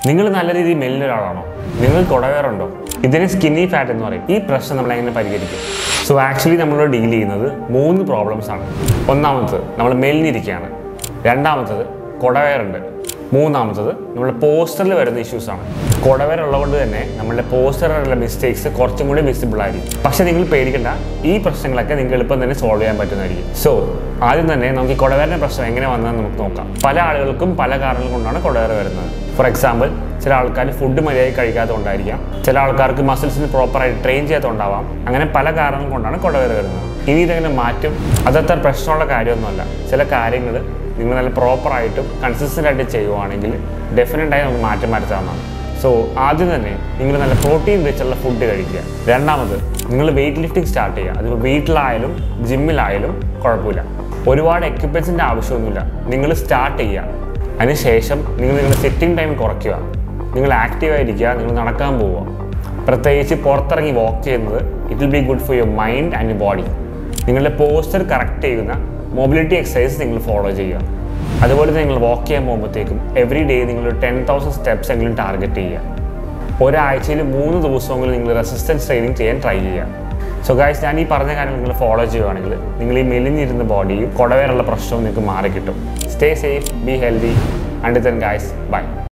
നിങ്ങൾ നല്ല രീതിയിൽ മെല്ലിന ഒരാളാണോ നിങ്ങൾ കുടവേറുണ്ടോ ഇതിന് സ്കിന്നി ഫാറ്റ് എന്ന് പറയും ഈ പ്രശ്നം നമ്മൾ എങ്ങനെ പരിഹരിക്കും സോ ആക്ച്വലി നമ്മൾ ഡീൽ ചെയ്യുന്നത് മൂന്ന് പ്രോബ്ലംസ് ആണ് ഒന്നാമത്തത് നമ്മൾ മെലിഞ്ഞിരിക്കുകയാണ് രണ്ടാമത്തത് കുടവേറുണ്ട് മൂന്നാമത്തത് നമ്മുടെ പോസ്റ്ററിൽ വരുന്ന ഇഷ്യൂസ് ആണ് കുടവേറുള്ളതുകൊണ്ട് തന്നെ നമ്മുടെ പോസ്റ്ററിലുള്ള മിസ്റ്റേക്സ് കുറച്ചും കൂടി വിസിബിൾ ആയിരിക്കും പക്ഷെ നിങ്ങൾ പേടിക്കണ്ട ഈ പ്രശ്നങ്ങളൊക്കെ നിങ്ങൾക്ക് എളുപ്പം തന്നെ സോൾവ് ചെയ്യാൻ പറ്റുന്നതായിരിക്കും സോ ആദ്യം തന്നെ നമുക്ക് ഈ കുടവേറിൻ്റെ പ്രശ്നം എങ്ങനെ വന്നതെന്ന് നമുക്ക് നോക്കാം പല ആളുകൾക്കും പല കാരണങ്ങൾ കൊണ്ടാണ് കുടവേറ് വരുന്നത് ഫോർ എക്സാമ്പിൾ ചില ആൾക്കാർ ഫുഡ് മര്യാദയ്ക്ക് കഴിക്കാത്തതുകൊണ്ടായിരിക്കാം ചില ആൾക്കാർക്ക് മസിൽസിന് പ്രോപ്പറായിട്ട് ട്രെയിൻ ചെയ്യാത്തതുകൊണ്ടാവാം അങ്ങനെ പല കാരണങ്ങൾ കൊണ്ടാണ് കുടവേറ് വരുന്നത് ഇനി ഇതെങ്ങനെ മാറ്റും അതത്ര പ്രശ്നമുള്ള കാര്യമൊന്നുമല്ല ചില കാര്യങ്ങൾ നിങ്ങൾ നല്ല പ്രോപ്പറായിട്ടും കൺസിസ്റ്റൻ്റ് ആയിട്ട് ചെയ്യുവാണെങ്കിൽ ഡെഫിനറ്റായി നമുക്ക് മാറ്റം വരുത്താവുന്നതാണ് സോ ആദ്യം തന്നെ നിങ്ങൾ നല്ല പ്രോട്ടീൻ റിച്ചുള്ള ഫുഡ് കഴിക്കുക രണ്ടാമത് നിങ്ങൾ വെയിറ്റ് ലിഫ്റ്റിംഗ് സ്റ്റാർട്ട് ചെയ്യുക അതിപ്പോൾ വീട്ടിലായാലും ജിമ്മിലായാലും കുഴപ്പമില്ല ഒരുപാട് എക്യുപ്മെൻസിൻ്റെ ആവശ്യമൊന്നുമില്ല നിങ്ങൾ സ്റ്റാർട്ട് ചെയ്യുക അതിനുശേഷം നിങ്ങൾ നിങ്ങളുടെ സിറ്റിംഗ് ടൈം കുറയ്ക്കുക നിങ്ങൾ ആക്റ്റീവായിരിക്കുക നിങ്ങൾ നടക്കാൻ പോവുക പ്രത്യേകിച്ച് പുറത്തിറങ്ങി വാക്ക് ചെയ്യുന്നത് it will be good for your mind and body നിങ്ങളുടെ പോസ്റ്റർ കറക്റ്റ് ചെയ്യുന്ന മൊബിലിറ്റി എക്സസൈസ് നിങ്ങൾ ഫോളോ ചെയ്യുക അതുപോലെ തന്നെ നിങ്ങൾ വാക്ക് ചെയ്യാൻ പോകുമ്പോഴത്തേക്കും എവറി ഡേ നിങ്ങൾ ടെൻ തൗസൻഡ് സ്റ്റെപ്സ് എങ്കിലും ടാർഗറ്റ് ചെയ്യുക ഒരാഴ്ചയിൽ മൂന്ന് ദിവസമെങ്കിലും നിങ്ങൾ റെസിസ്റ്റൻസ് ട്രെയിനിങ് ചെയ്യാൻ ട്രൈ ചെയ്യുക സോ ഗായ്സ് ഞാൻ ഈ പറഞ്ഞ കാര്യം നിങ്ങൾ ഫോളോ ചെയ്യുകയാണെങ്കിൽ നിങ്ങൾ ഈ മെലിഞ്ഞിരുന്ന ബോഡിയും കുടവേറുള്ള പ്രശ്നവും നിങ്ങൾക്ക് മാറി കിട്ടും stay safe be healthy and then guys by